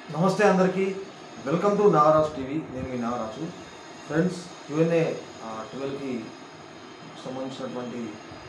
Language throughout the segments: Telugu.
నమస్తే అందరికీ వెల్కమ్ టు నాగరాజ్ టీవీ నేను మీ నాగరాజు ఫ్రెండ్స్ యుఎన్ఏ ట్వెల్వ్కి సంబంధించినటువంటి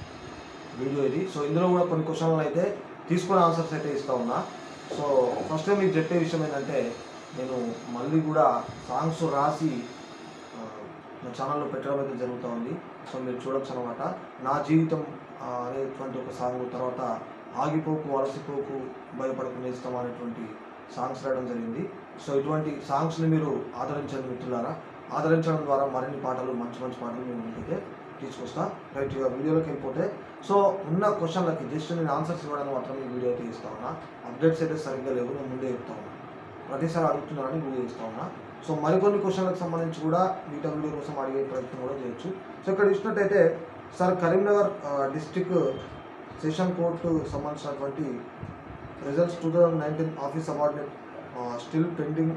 వీడియో ఇది సో ఇందులో కూడా కొన్ని క్వశ్చన్లు అయితే తీసుకుని ఆన్సర్స్ అయితే ఇస్తా ఉన్నా సో ఫస్ట్ టైం మీకు చెప్పే విషయం ఏంటంటే నేను మళ్ళీ కూడా సాంగ్స్ రాసి ఆ, నా ఛానల్లో పెట్టడం అయితే జరుగుతూ ఉంది సో మీరు చూడొచ్చు అనమాట నా జీవితం ఆ, అనేటువంటి ఒక సాంగ్ తర్వాత ఆగిపోకు అలసిపోకు భయపడకుండా ఇస్తాం అనేటువంటి సాంగ్స్ రాయడం జరిగింది సో ఇటువంటి సాంగ్స్ని మీరు ఆదరించండి మిత్రులారా ఆదరించడం ద్వారా మరిన్ని పాటలు మంచి మంచి పాటలు మేము ముందుకైతే తీసుకొస్తా రైట్ ఇక వీడియోలోకి వెళ్ళిపోతే సో ఉన్న క్వశ్చన్లకి జస్ట్ నేను ఆన్సర్స్ ఇవ్వడానికి మాత్రం ఈ వీడియో అయితే ఇస్తా ఉన్నా అప్డేట్స్ అయితే సరిగ్గా లేవు నేను ముందే చెప్తా ఉన్నా ప్రతిసారి అడుగుతున్నారని వీడియో ఇస్తా ఉన్నా సో మరికొన్ని క్వశ్చన్లకు సంబంధించి కూడా మిగతా వీడియో కోసం అడిగే ప్రయత్నం కూడా చేయొచ్చు సో ఇక్కడ ఇచ్చినట్టయితే sir Karimnagar district session court సంబంధించినటువంటి results two thousand nineteen office awarded still pending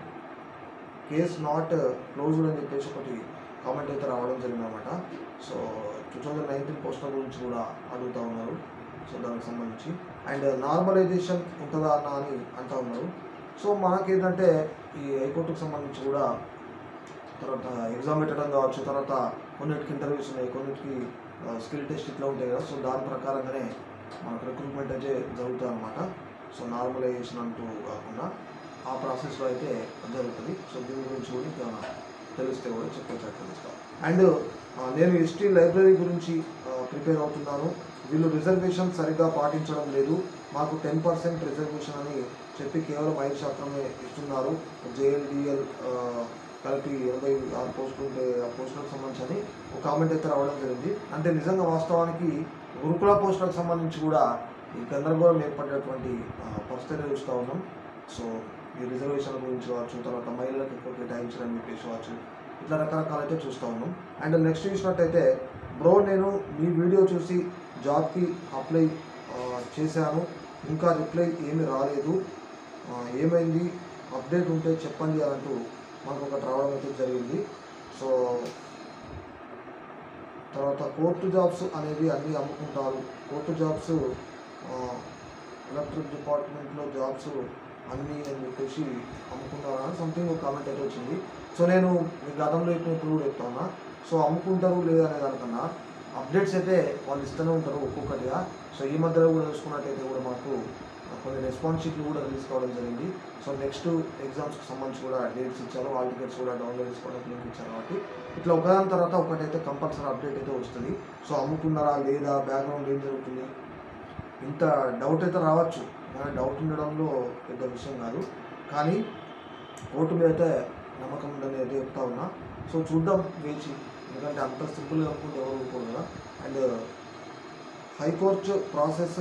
case not closed అని చెప్పేసి ఒకటి కామెంట్ అయితే రావడం జరిగిందన్నమాట so two thousand nineteen poster గురించి కూడా అడుగుతూ ఉన్నారు సో దానికి సంబంధించి అండ్ నార్మలైజేషన్ ఉంటుందా అన్న అని అంటూ ఉన్నారు సో మనకేంటంటే ఈ హైకోర్టుకు సంబంధించి కూడా తర్వాత ఎగ్జామ్ పెట్టడం కావచ్చు తర్వాత కొన్నిటికి ఇంటర్వ్యూస్ ఉన్నాయి కొన్నిటికి స్కిల్ టెస్ట్ ఇట్లా ఉంటాయి కదా సో దాని ప్రకారంగానే మనకు రిక్రూట్మెంట్ అయితే జరుగుతుంది అనమాట సో నార్మలైజేషన్ అంటూ కాకుండా ఆ ప్రాసెస్లో అయితే జరుగుతుంది సో దీని గురించి కూడా ఇంకా తెలిస్తే కూడా చెప్పేటట్టు తెలుస్తాను అండ్ నేను ఎస్టీ లైబ్రరీ గురించి ప్రిపేర్ అవుతున్నాను వీళ్ళు రిజర్వేషన్ సరిగ్గా పాటించడం లేదు మాకు టెన్ పర్సెంట్ రిజర్వేషన్ అని చెప్పి కేవలం ఐదు శాతమే ఇస్తున్నారు జేఎల్డిఎల్ కలిపి ఎనభై ఆరు పోస్టులు ఉంటే ఆ పోస్టులకు సంబంధించి అని ఒక కామెంట్ అయితే రావడం జరిగింది అంటే నిజంగా వాస్తవానికి గురుకుల పోస్టులకు సంబంధించి కూడా ఈ గందరగోళం ఏర్పడేటువంటి ఆ, పరిస్థితి చూస్తూ ఉన్నాం సో ఈ రిజర్వేషన్ గురించి కావచ్చు తర్వాత మహిళలకు ఎక్కువ కేటాయించడం చెప్పేసి కావచ్చు ఇట్లా రకరకాలు అయితే చూస్తూ ఉన్నాం అండ్ నెక్స్ట్ చూసినట్టయితే బ్రో నేను మీ వీడియో చూసి జాబ్కి అప్లై ఆ, చేశాను ఇంకా రిప్లై ఏమీ రాలేదు ఆ, ఏమైంది అప్డేట్ ఉంటే చెప్పండి అని అంటూ మనకు ఒకటి రావడం అయితే జరిగింది సో తర్వాత కోర్టు జాబ్స్ అనేవి అన్నీ అమ్ముకుంటారు కోర్టు జాబ్స్ ఎలక్ట్రిక్ డిపార్ట్మెంట్లో జాబ్స్ అన్నీ అని చెప్పేసి అమ్ముకుంటారు అని సంథింగ్ ఒక కామెంట్ అయితే వచ్చింది సో నేను మీ గతంలో చెప్పిన ఇప్పుడు కూడా చెప్తా ఉన్నా సో అమ్ముకుంటారు లేదనే దానికన్నా అప్డేట్స్ అయితే వాళ్ళు ఇస్తూనే ఉంటారు ఒక్కొక్కటిగా సో ఈ మధ్యలో కూడా చూసుకున్నట్టయితే కూడా మాకు కొన్ని రెస్పాన్స్ షీట్లు కూడా రిలీజ్ కావడం జరిగింది సో నెక్స్ట్ ఎగ్జామ్స్కి సంబంధించి కూడా డేట్స్ ఇచ్చారు వాళ్ళ టికెట్స్ కూడా డౌన్లోడ్ చేసుకోవడానికి లింక్ ఇచ్చారు కాబట్టి ఇట్లా ఒకదాని తర్వాత ఒకటైతే కంపల్సరీ అప్డేట్ అయితే వస్తుంది సో అమ్ముకున్నారా లేదా బ్యాక్గ్రౌండ్ ఏం జరుగుతుంది ఇంత డౌట్ అయితే రావచ్చు మన డౌట్ ఉండడంలో పెద్ద విషయం కాదు కానీ ఓటు మీద అయితే నమ్మకం ఉందని అయితే చెప్తా ఉన్నా సో చూద్దాం వేచి ఎందుకంటే అంత సింపుల్గా అనుకుంటే ఎవరు ఊరుకోరు కదా and high court process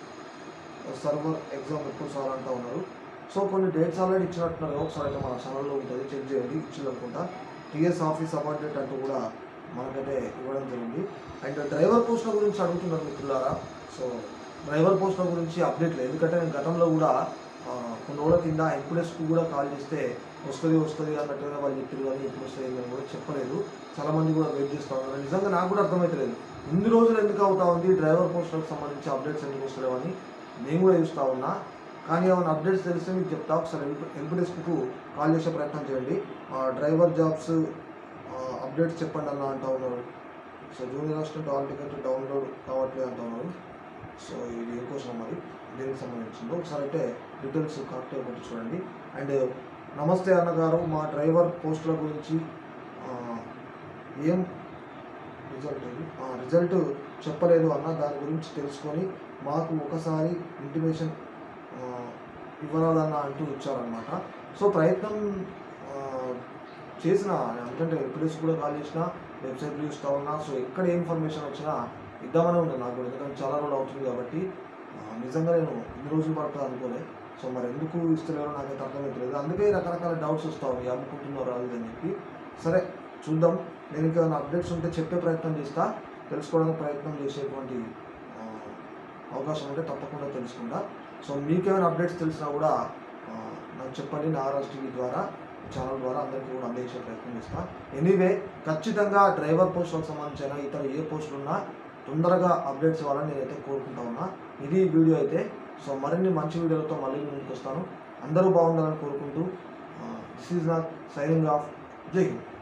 server exam ఎప్పుడు సార్ అంటూ ఉన్నారు సో కొన్ని డేట్స్ ఆల్రెడీ ఇచ్చినట్టున్నారు కదా, ఒకసారి అయితే మన ఛానల్లో ఉంటుంది చెక్ చేయండి ఇచ్చింది అనుకుంటా టీఎస్ ఆఫీస్ అపాయింట్మెంట్ అంటూ కూడా మనకైతే ఇవ్వడం జరిగింది అండ్ డ్రైవర్ పోస్టుల గురించి అడుగుతున్నారు మిత్రులారా సో డ్రైవర్ పోస్టుల గురించి అప్డేట్ లేదు ఎందుకంటే నేను గతంలో కూడా ఆ, కొన్ని రోజుల కింద ఎంప్లాయీస్కి కూడా కాల్ చేస్తే వస్తుంది వస్తుంది అన్నట్టుగా వాళ్ళు చెప్పారు కానీ ఎప్పుడు వస్తుంది అని కూడా చెప్పలేదు చాలా మంది కూడా వెయిట్ చేస్తూ ఉన్నారు నిజంగా నాకు కూడా అర్థమవుతలేదు ఇన్ని రోజులు ఎందుకు అవుతా ఉంది డ్రైవర్ పోస్టులకు సంబంధించి అప్డేట్స్ ఎందుకు వస్తలేవని నేను కూడా చూస్తూ ఉన్నా కానీ ఏమైనా అప్డేట్స్ తెలిస్తే మీకు చెప్తా ఒకసారి హెల్ప్ హెల్ప్ డెస్క్కు కాల్ చేసే ప్రయత్నం చేయండి ఆ, డ్రైవర్ జాబ్స్ ఆ, అప్డేట్స్ చెప్పండి అన్న అంటూ ఉన్నారు so junior assistant hall ticket download కావట్లేదు అంటూ ఉన్నారు సో ఇది ఏం కోసం మరి దేనికి సంబంధించిందో ఒకసారి అయితే డీటెయిల్స్ కరెక్ట్గా కొట్టి చూడండి అండ్ నమస్తే అన్నగారు మా డ్రైవర్ పోస్టుల గురించి ఆ, ఏం రిజల్ట్ ఇది ఆ, రిజల్ట్ చెప్పలేదు అన్న దాని గురించి తెలుసుకొని మాకు ఒకసారి ఇంటిమేషన్ ఇవ్వరాదన్న అంటూ ఇచ్చారనమాట సో ప్రయత్నం ఆ, చేసిన ఎందుకంటే ఎప్పుడేసి కూడా కాల్ చేసిన వెబ్సైట్లు చూస్తూ ఉన్నా సో ఎక్కడ ఏ ఇన్ఫర్మేషన్ వచ్చినా ఇద్దామనే ఉంది నాకు కూడా ఎందుకంటే చాలా రోజులు అవుతుంది కాబట్టి ఆ, నిజంగా నేను ఇన్ని రోజులు పడుతుంది అనుకోలే సో మరి ఎందుకు ఇస్తలేరో నాకైతే అర్థమవుతలేదు అందుకే రకరకాల డౌట్స్ వస్తూ ఉన్నాయి అమ్ముకుంటున్నారో అది అని చెప్పి సరే చూద్దాం నేను ఇంకా అప్డేట్స్ ఉంటే చెప్పే ప్రయత్నం చేస్తా తెలుసుకోవడానికి ప్రయత్నం చేసేటువంటి ఆ, అవకాశం ఉంటే తప్పకుండా తెలుసుకుంటా సో మీకేమైనా అప్డేట్స్ తెలిసినా కూడా ఆ, నాకు చెప్పండి నాగరాజ్ టీవీ ద్వారా ఛానల్ ద్వారా అందరికీ కూడా అందించే ప్రయత్నం చేస్తా ఎనీవే ఖచ్చితంగా డ్రైవర్ పోస్టులకు సంబంధించిన ఇతర ఏ పోస్టులు ఉన్నా తొందరగా అప్డేట్స్ ఇవ్వాలని నేనైతే కోరుకుంటా ఉన్నా ఇది వీడియో అయితే సో మరిన్ని మంచి వీడియోలతో మళ్ళీ నేను ముందుకు వస్తాను అందరూ బాగుండాలని కోరుకుంటూ this is not signing off జై హింద్